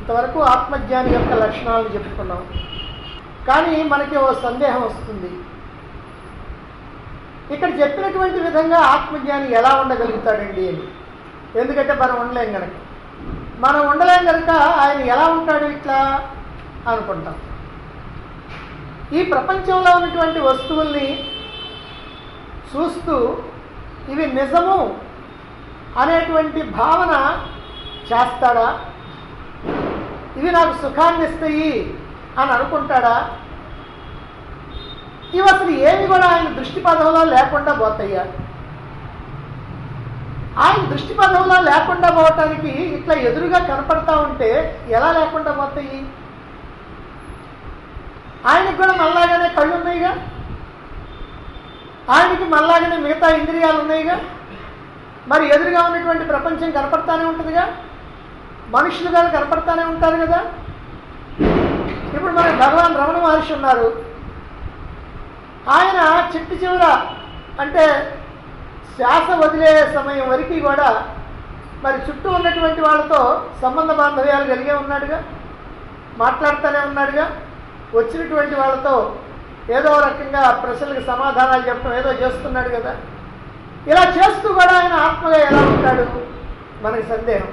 ఇంతవరకు ఆత్మజ్ఞాని యొక్క లక్షణాలను చెప్పుకున్నాం కానీ మనకి ఓ సందేహం వస్తుంది ఇక్కడ చెప్పినటువంటి విధంగా ఆత్మజ్ఞాని ఎలా ఉండగలుగుతాడండి అని ఎందుకంటే మనం ఉండలేం కనుక మనం ఉండలేం కనుక ఆయన ఎలా ఉంటాడు ఇట్లా అనుకుంటాం ఈ ప్రపంచంలో ఉన్నటువంటి వస్తువుల్ని చూస్తూ ఇవి నిజము అనేటువంటి భావన చేస్తాడా ఇవి నాకు సుఖాన్ని ఇస్తాయి అని అనుకుంటాడా ఇవి అసలు ఏమి కూడా ఆయన దృష్టి పదంలో లేకుండా పోతాయా ఆయన దృష్టి పదంలో లేకుండా పోవటానికి ఇట్లా ఎదురుగా కనపడతా ఉంటే ఎలా లేకుండా పోతాయి ఆయనకు కూడా మళ్ళాగానే కళ్ళు ఉన్నాయిగా ఆయనకి మళ్ళాగానే మిగతా ఇంద్రియాలు ఉన్నాయిగా మరి ఎదురుగా ఉన్నటువంటి ప్రపంచం కనపడతానే ఉంటుందిగా మనుషులు కూడా కనపడతానే ఉంటారు కదా ఇప్పుడు మన భగవాన్ రమణ మహర్షి ఉన్నారు ఆయన చిట్టి చివర అంటే శ్వాస వదిలే సమయం వరకు కూడా మరి చుట్టూ ఉన్నటువంటి వాళ్ళతో సంబంధ బాంధవ్యాలు కలిగే ఉన్నాడుగా మాట్లాడుతూనే ఉన్నాడుగా వచ్చినటువంటి వాళ్ళతో ఏదో రకంగా ప్రశ్నలకు సమాధానాలు చెప్పడం ఏదో చేస్తున్నాడు కదా ఇలా చేస్తూ కూడా ఆయన ఆత్మగా ఎలా ఉంటాడు మనకి సందేహం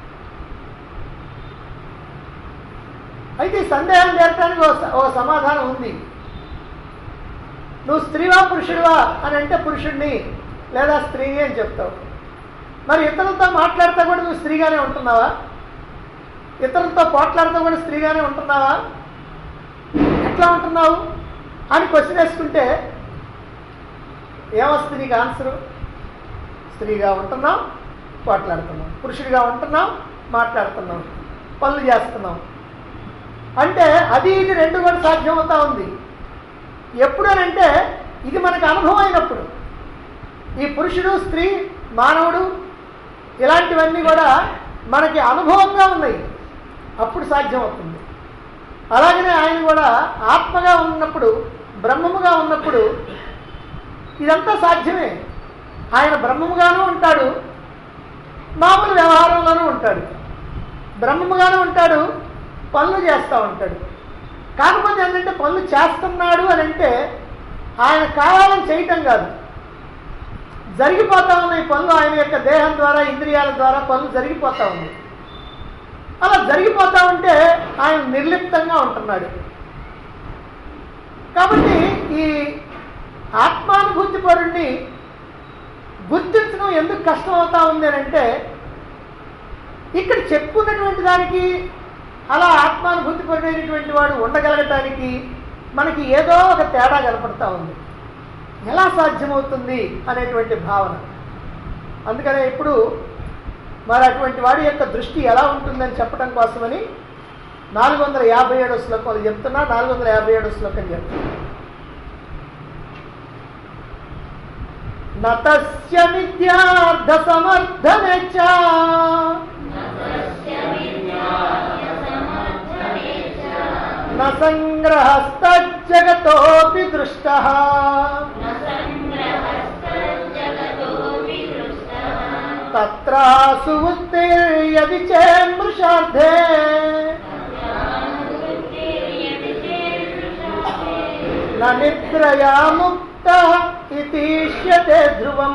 అయితే ఈ సందేహం తీరటానికి ఓ స- ఓ సమాధానం ఉంది నువ్వు స్త్రీవా పురుషుడివా అని అంటే పురుషుడిని లేదా స్త్రీని అని చెప్తావు మరి ఇతరులతో మాట్లాడితే కూడా నువ్వు స్త్రీగానే ఉంటున్నావా ఇతరులతో పోట్లాడుతూ కూడా స్త్రీగానే ఉంటున్నావా ఎట్లా ఉంటున్నావు అని క్వశ్చన్ వేసుకుంటే ఏమొస్తుంది నీకు ఆన్సరు స్త్రీగా ఉంటున్నాం పోట్లాడుతున్నాం పురుషుడిగా ఉంటున్నాం మాట్లాడుతున్నాం పనులు చేస్తున్నాం అంటే అది ఇది రెండు కూడా సాధ్యమవుతా ఉంది ఎప్పుడు అని అంటే ఇది మనకు అనుభవం అయినప్పుడు ఈ పురుషుడు స్త్రీ మానవుడు ఇలాంటివన్నీ కూడా మనకి అనుభవంగా ఉన్నాయి అప్పుడు సాధ్యమవుతుంది అలాగనే ఆయన కూడా ఆత్మగా ఉన్నప్పుడు బ్రహ్మముగా ఉన్నప్పుడు ఇదంతా సాధ్యమే ఆయన బ్రహ్మముగాను ఉంటాడు మామూలు వ్యవహారంలోనూ ఉంటాడు బ్రహ్మముగాను ఉంటాడు పనులు చేస్తూ ఉంటాడు కాకపోతే ఏంటంటే పనులు చేస్తున్నాడు అని అంటే ఆయన కావాలని చేయటం కాదు జరిగిపోతా ఉన్నాయి పనులు ఆయన యొక్క దేహం ద్వారా ఇంద్రియాల ద్వారా పనులు జరిగిపోతా ఉన్నాయి అలా జరిగిపోతా ఉంటే ఆయన నిర్లిప్తంగా ఉంటున్నాడు కాబట్టి ఈ ఆత్మానుభూతి పరుణ్ణి గుర్తించడం ఎందుకు కష్టం అవుతా ఉంది అని అంటే ఇక్కడ చెప్పుకున్నటువంటి దానికి అలా ఆత్మానుభూతి పరుడైనటువంటి వాడు ఉండగలగటానికి మనకి ఏదో ఒక తేడా కనపడతా ఉంది ఎలా సాధ్యమవుతుంది అనేటువంటి భావన అందుకనే ఇప్పుడు మరి అటువంటి వాడి యొక్క దృష్టి ఎలా ఉంటుందని చెప్పడం కోసమని నాలుగు వందల యాభై ఏడో శ్లోకాలు చెప్తున్నా నాలుగు వందల యాభై ఏడో శ్లోకం చెప్తున్నా నతస్య విద్యార్థ సమర్థనే చ న సంగ్రహస్తజగతోపి దృష్ట తత్రాసు ఉత్తేర్యది చేమృషార్థే న నిద్రయా ముక్త ఇతీష్యతే ధ్రువం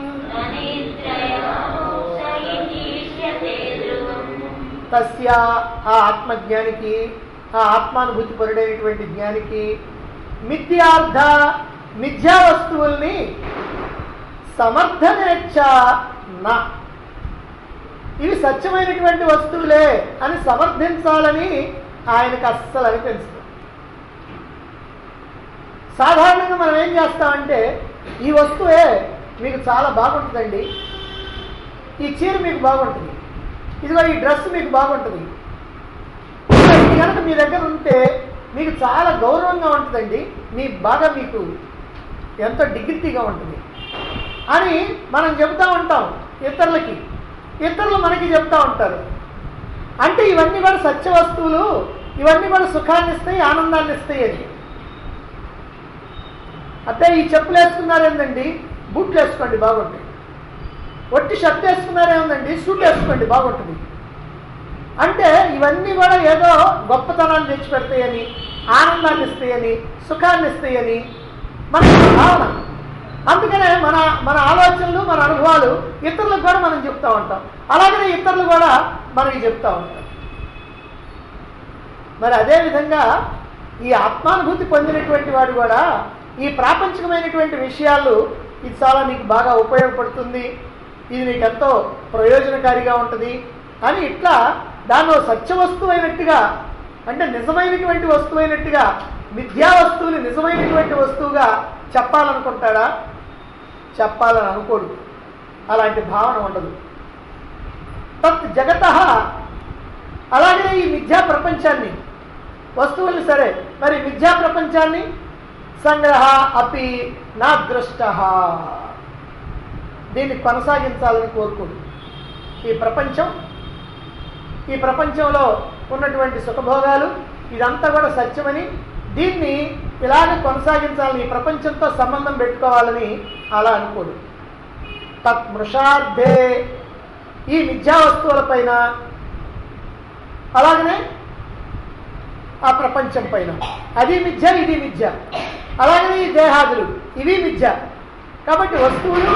తస్య ఆ ఆత్మజ్ఞానికి ఆ ఆత్మానుభూతి పరుడైనటువంటి జ్ఞానికి మిథ్యార్థ మిథ్యా వస్తువుల్ని సమర్థనేచ్ఛ నా ఇవి సత్యమైనటువంటి వస్తువులే అని సమర్థించాలని ఆయనకు అస్సలు అనిపించదు సాధారణంగా మనం ఏం చేస్తామంటే ఈ వస్తువే మీకు చాలా బాగుంటుందండి ఈ చీర మీకు బాగుంటుంది ఇదిగో ఈ డ్రెస్ మీకు బాగుంటుంది ఇది కనుక మీ దగ్గర ఉంటే మీకు చాలా గౌరవంగా ఉంటుందండి మీ బాగా మీకు ఎంతో డిగ్నిటీగా ఉంటుంది అని మనం చెబుతూ ఉంటాం ఇతరులకి ఇతరులు మనకి చెప్తా ఉంటారు అంటే ఇవన్నీ కూడా సత్య వస్తువులు ఇవన్నీ కూడా సుఖాన్ని ఇస్తాయి ఆనందాన్ని ఇస్తాయి అని అంటే ఈ చెప్పులు వేసుకున్నారేందండి బూట్లు వేసుకోండి బాగుంటాయి ఒట్టి షర్ట్ వేసుకున్నారేముందండి సూట్ వేసుకోండి బాగుంటుంది అంటే ఇవన్నీ కూడా ఏదో గొప్పతనాన్ని తెచ్చిపెడతాయని ఆనందాన్ని ఇస్తాయని సుఖాన్ని ఇస్తాయని మన భావన అందుకనే మన మన ఆలోచనలు మన అనుభవాలు ఇతరులకు కూడా మనం చెప్తా ఉంటాం అలాగనే ఇతరులు కూడా మనకి చెప్తా ఉంటాం మరి అదే విధంగా ఈ ఆత్మానుభూతి పొందినటువంటి వాడు కూడా ఈ ప్రాపంచికమైనటువంటి విషయాలు ఇది చాలా నీకు బాగా ఉపయోగపడుతుంది ఇది నీకు ఎంతో ప్రయోజనకారిగా ఉంటుంది అని ఇట్లా దాన్ని ఓ సత్య వస్తువు అయినట్టుగా అంటే నిజమైనటువంటి వస్తువు అయినట్టుగా మిథ్యా వస్తువుని నిజమైనటువంటి వస్తువుగా చెప్పాలనుకుంటాడా చెప్పాలని అనుకోడు అలాంటి భావన ఉండదు తత్ జగత అలాగే ఈ మిథ్యా ప్రపంచాన్ని వస్తువుల్ని సరే మరి మిథ్యా ప్రపంచాన్ని సంగ్రహ అపి నా దృష్ట దీన్ని కొనసాగించాలని కోరుకోడు ఈ ప్రపంచం ఈ ప్రపంచంలో ఉన్నటువంటి సుఖభోగాలు ఇదంతా కూడా సత్యమని దీన్ని ఇలాగ కొనసాగించాలని ఈ ప్రపంచంతో సంబంధం పెట్టుకోవాలని అలా అనుకోడు తత్మృషార్థే ఈ మిథ్యా వస్తువులపైన అలాగనే ఆ ప్రపంచం పైన అది మిథ్య ఇది మిథ్య అలాగనే ఈ దేహాదులు ఇవి మిథ్య కాబట్టి వస్తువులు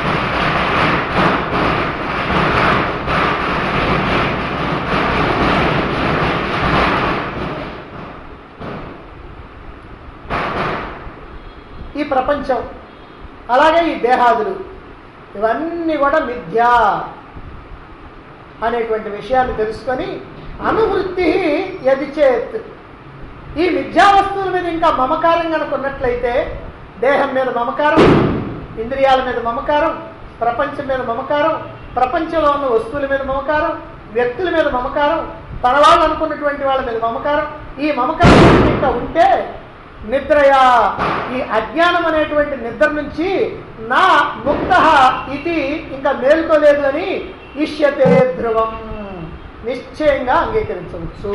ఈ ప్రపంచం అలాగే ఈ దేహాదులు ఇవన్నీ కూడా మిథ్యా అనేటువంటి విషయాన్ని తెలుసుకొని అనువృత్తి యది చేత్ ఈ మిథ్యా వస్తువుల మీద ఇంకా మమకారం కనుక ఉన్నట్లయితే దేహం మీద మమకారం ఇంద్రియాల మీద మమకారం ప్రపంచం మీద మమకారం ప్రపంచంలో ఉన్న వస్తువుల మీద మమకారం వ్యక్తుల మీద మమకారం తన వాళ్ళు అనుకున్నటువంటి వాళ్ళ మీద మమకారం ఈ మమకారం కనుక ఇంకా ఉంటే నిద్రయా ఈ అజ్ఞానం అనేటువంటి నిద్ర నుంచి నా ముక్త ఇది ఇంకా మేల్కోలేదు అని ఇష్యతే ధ్రువం నిశ్చయంగా అంగీకరించవచ్చు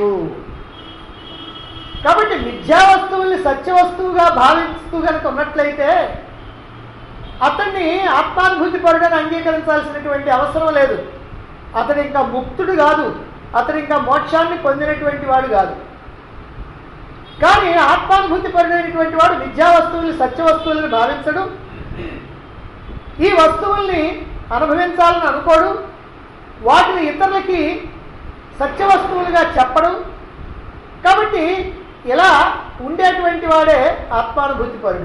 కాబట్టి మిథ్యా వస్తువుల్ని సత్య వస్తువుగా భావిస్తూ కనుక ఉన్నట్లయితే అతన్ని ఆత్మానుభూతి పరుడని అంగీకరించాల్సినటువంటి అవసరం లేదు అతడు ఇంకా ముక్తుడు కాదు అతడు ఇంకా మోక్షాన్ని పొందినటువంటి వాడు కాదు కానీ ఆత్మానుభూతి పరుడైనటువంటి వాడు విద్యా వస్తువుల్ని సత్య వస్తువులను భావించడు ఈ వస్తువుల్ని అనుభవించాలని అనుకోడు వాటిని ఇతరులకి సత్య వస్తువులుగా చెప్పడు కాబట్టి ఇలా ఉండేటువంటి వాడే ఆత్మానుభూతి పరుడు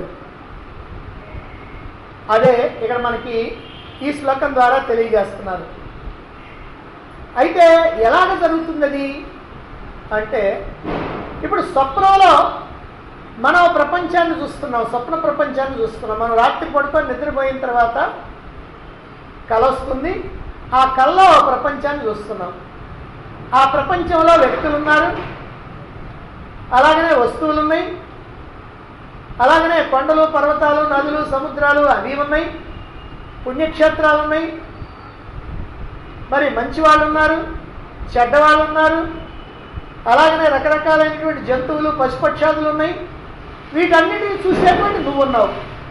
అదే ఇక్కడ మనకి ఈ శ్లోకం ద్వారా తెలియజేస్తున్నారు అయితే ఎలాగ జరుగుతుంది అది అంటే ఇప్పుడు స్వప్నంలో మనం ప్రపంచాన్ని చూస్తున్నాం స్వప్న ప్రపంచాన్ని చూస్తున్నాం మనం రాత్రి పడుకొని నిద్రపోయిన తర్వాత కల వస్తుంది ఆ కల్లో ప్రపంచాన్ని చూస్తున్నాం ఆ ప్రపంచంలో వ్యక్తులు ఉన్నారు అలాగనే వస్తువులు ఉన్నాయి అలాగనే కొండలు పర్వతాలు నదులు సముద్రాలు అవి ఉన్నాయి పుణ్యక్షేత్రాలు ఉన్నాయి మరి మంచి వాళ్ళు ఉన్నారు చెడ్డవాళ్ళు ఉన్నారు అలాగనే రకరకాలైనటువంటి జంతువులు పశుపక్షాదులు ఉన్నాయి వీటన్నిటిని చూసేటువంటి నువ్వు ఉన్నావు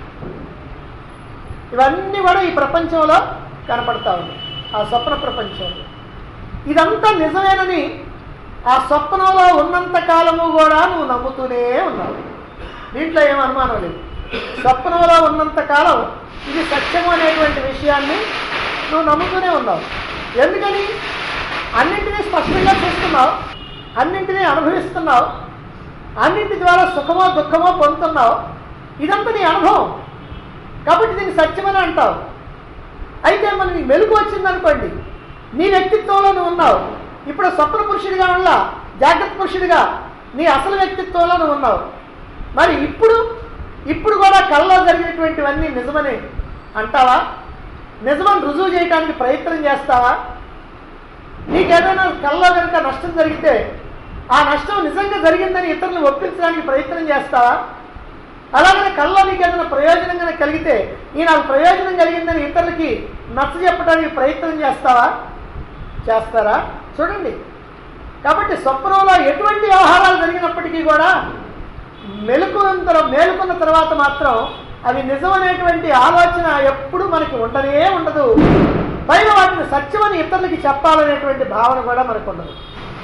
ఇవన్నీ కూడా ఈ ప్రపంచంలో కనపడతా ఉన్నాయి ఆ స్వప్న ప్రపంచంలో ఇదంతా నిజమేనని ఆ స్వప్నంలో ఉన్నంత కాలము కూడా నువ్వు నమ్ముతూనే ఉన్నావు దీంట్లో ఏం అనుమానం లేదు స్వప్నంలో ఉన్నంత కాలం ఇది సత్యము అనేటువంటి విషయాన్ని నువ్వు నమ్ముతూనే ఉన్నావు ఎందుకని అన్నింటినీ స్పష్టంగా చూస్తున్నావు అన్నింటినీ అనుభవిస్తున్నావు అన్నింటి ద్వారా సుఖమో దుఃఖమో పొందుతున్నావు ఇదంతా నీ అనుభవం కాబట్టి దీన్ని సత్యమని అంటావు అయితే మన నీ మెలకు వచ్చిందనుకోండి నీ వ్యక్తిత్వంలో నువ్వు ఉన్నావు ఇప్పుడు స్వప్న పురుషుడిగా ఉన్న జాగ్రత్త పురుషుడిగా నీ అసలు వ్యక్తిత్వంలో నువ్వు ఉన్నావు మరి ఇప్పుడు ఇప్పుడు కూడా కళ్ళలో జరిగినటువంటివన్నీ నిజమని అంటావా నిజమని రుజువు చేయడానికి ప్రయత్నం చేస్తావా నీకేదైనా కళ్ళలో కనుక నష్టం జరిగితే ఆ నష్టం నిజంగా జరిగిందని ఇతరులను ఒప్పించడానికి ప్రయత్నం చేస్తావా అలాగనే కళ్ళలో నీకు ఏదైనా ప్రయోజనం కనుక కలిగితే ఈ నాకు ప్రయోజనం కలిగిందని ఇతరులకి నచ్చ చెప్పడానికి ప్రయత్నం చేస్తావా చేస్తారా చూడండి కాబట్టి స్వప్నంలో ఎటువంటి వ్యవహారాలు జరిగినప్పటికీ కూడా మెలుకున్న మేలుకున్న తర్వాత మాత్రం అవి నిజమనేటువంటి ఆలోచన ఎప్పుడు మనకి ఉండనే ఉండదు పైన వాటిని సత్యమని ఇతరులకి చెప్పాలనేటువంటి భావన కూడా మనకు ఉండదు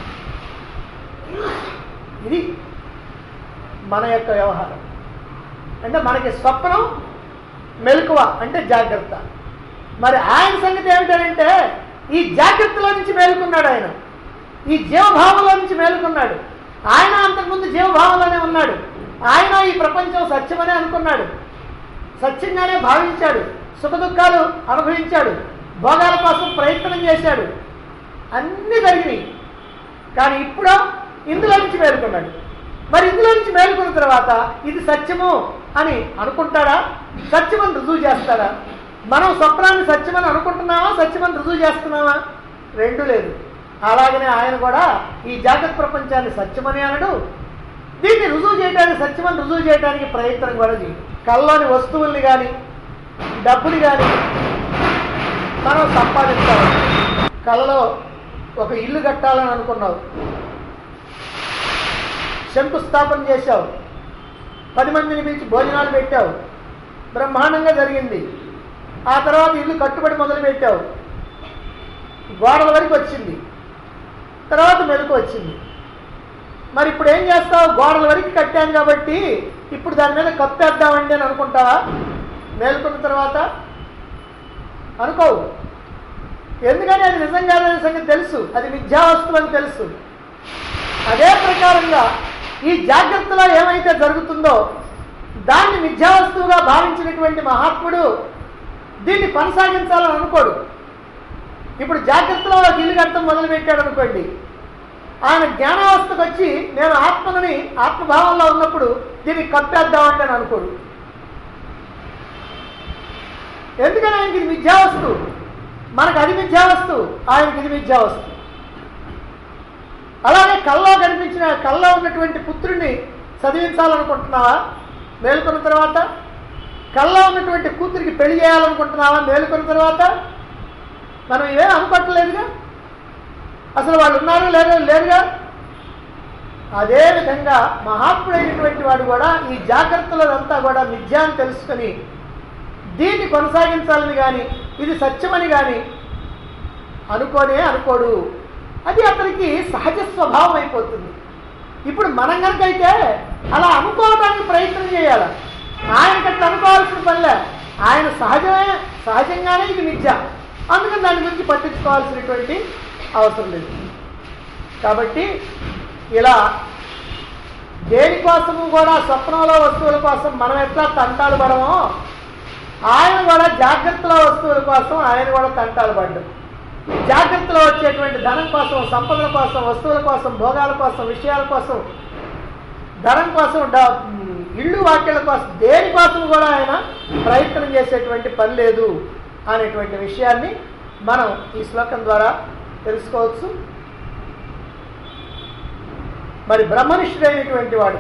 ఇది మన యొక్క వ్యవహారం అంటే మనకి స్వప్నం మెలకువ అంటే జాగ్రత్త మరి ఆయన సంగతి ఏమిటంటే ఈ జాగ్రత్తలో నుంచి మేలుకున్నాడు ఆయన ఈ జీవభావంలో నుంచి మేలుకున్నాడు ఆయన అంతకుముందు జీవభావంలోనే ఉన్నాడు ఆయన ఈ ప్రపంచం సత్యమనే అనుకున్నాడు సత్యంగానే భావించాడు సుఖ దుఃఖాలు అనుభవించాడు భోగాల కోసం ప్రయత్నం చేశాడు అన్నీ జరిగినాయి కానీ ఇప్పుడు ఇందులో నుంచి మేలుకున్నాడు మరి ఇందులో నుంచి మేలుకున్న తర్వాత ఇది సత్యము అని అనుకుంటాడా సత్యమని రుజువు చేస్తాడా మనం స్వప్నాన్ని సత్యమని అనుకుంటున్నామా సత్యమని రుజువు చేస్తున్నామా రెండు లేదు అలాగనే ఆయన కూడా ఈ జాగ్రత్త ప్రపంచాన్ని సత్యమని అనడు దీన్ని రుజువు చేయడానికి సత్యమని రుజువు చేయడానికి ప్రయత్నం కూడా చేయడు కల్లోని వస్తువుల్ని కానీ డబ్బుని కానీ మనం సంపాదించాలి కళ్ళలో ఒక ఇల్లు కట్టాలని అనుకున్నావు శంకుస్థాపన చేశావు పది మందిని పిలిచి భోజనాలు పెట్టావు బ్రహ్మాండంగా జరిగింది ఆ తర్వాత ఇల్లు కట్టుబడి మొదలు పెట్టావు గోడల వరకు వచ్చింది తర్వాత మెలకు వచ్చింది మరి ఇప్పుడు ఏం చేస్తావు గోడల వరకు కట్టాను కాబట్టి ఇప్పుడు దాని మీద కప్పేద్దామండి అని అనుకుంటావా మేలుకున్న తర్వాత అనుకోవు ఎందుకని అది నిజం కాదనే సంగతి తెలుసు అది మిథ్యావస్తువు అని తెలుసు అదే ప్రకారంగా ఈ జాగ్రత్తలో ఏమైతే జరుగుతుందో దాన్ని మిథ్యావస్తువుగా భావించినటువంటి మహాత్ముడు దీన్ని కొనసాగించాలని అనుకోడు ఇప్పుడు జాగ్రత్తలో ఒక ఇల్లు కట్టడం మొదలుపెట్టాడు అనుకోండి ఆయన జ్ఞానావస్థకు వచ్చి నేను ఆత్మని ఆత్మభావంలో ఉన్నప్పుడు దీన్ని కప్పేద్దామంటే అని అనుకోడు ఎందుకని ఆయనకి ఇది మిథ్యావస్తు మనకు అది మిథ్యావస్తు ఆయనకి ఇది మిథ్యావస్తు అలాగే కల్లో కనిపించిన కల్లో ఉన్నటువంటి పుత్రుణ్ణి చదివించాలనుకుంటున్నావా మేలుకున్న తర్వాత కల్లో ఉన్నటువంటి కూతురికి పెళ్లి చేయాలనుకుంటున్నావా మేలుకున్న తర్వాత మనం ఇవేం అనుకోవట్లేదుగా అసలు వాళ్ళు ఉన్నారు లేరు లేరుగా అదేవిధంగా మహాత్ముడైనటువంటి వాడు కూడా ఈ జాగ్రత్తలంతా కూడా మిథ్యా అని తెలుసుకొని దీన్ని కొనసాగించాలని కానీ ఇది సత్యమని కానీ అనుకోనే అనుకోడు అది అతనికి సహజ స్వభావం అయిపోతుంది ఇప్పుడు మనం కనుకైతే అలా అనుకోవడానికి ప్రయత్నం చేయాలి ఆయనకట్లా అనుకోవాల్సిన పనిలే ఆయన సహజమే సహజంగానే ఇది మిథ్య అందుకని దాని గురించి పట్టించుకోవాల్సినటువంటి అవసరం లేదు కాబట్టి ఇలా దేనికోసము కూడా స్వప్నంలో వస్తువుల కోసం మనం ఎట్లా తంటాలు పడమో ఆయన కూడా జాగ్రత్తలో వస్తువుల కోసం ఆయన కూడా తంటాలు పడ్డం జాగ్రత్తలో వచ్చేటువంటి ధనం కోసం సంపదల కోసం వస్తువుల కోసం భోగాల కోసం విషయాల కోసం ధనం కోసం డ- ఇళ్ళు వాక్యాల కోసం దేనికోసం కూడా ఆయన ప్రయత్నం చేసేటువంటి పని లేదు అనేటువంటి విషయాన్ని మనం ఈ శ్లోకం ద్వారా తెలుసుకోవచ్చు మరి బ్రహ్మనిష్ఠుడైనటువంటి వాడు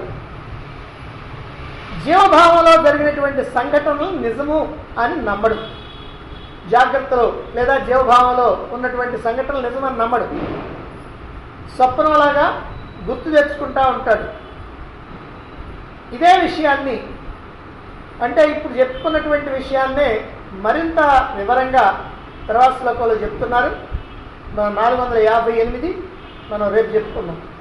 జీవభావంలో జరిగినటువంటి సంఘటనలు నిజము అని నమ్మడు జాగ్రత్తలో లేదా జీవభావంలో ఉన్నటువంటి సంఘటనలు నిజమని నమ్మడు స్వప్నంలాగా గుర్తు తెచ్చుకుంటా ఉంటాడు ఇదే విషయాన్ని అంటే ఇప్పుడు చెప్పుకున్నటువంటి విషయాన్నే మరింత వివరంగా తర్వాత శ్లోకంలో చెప్తున్నారు మన నాలుగు వందల యాభై ఎనిమిది మనం రేపు చెప్పుకున్నాం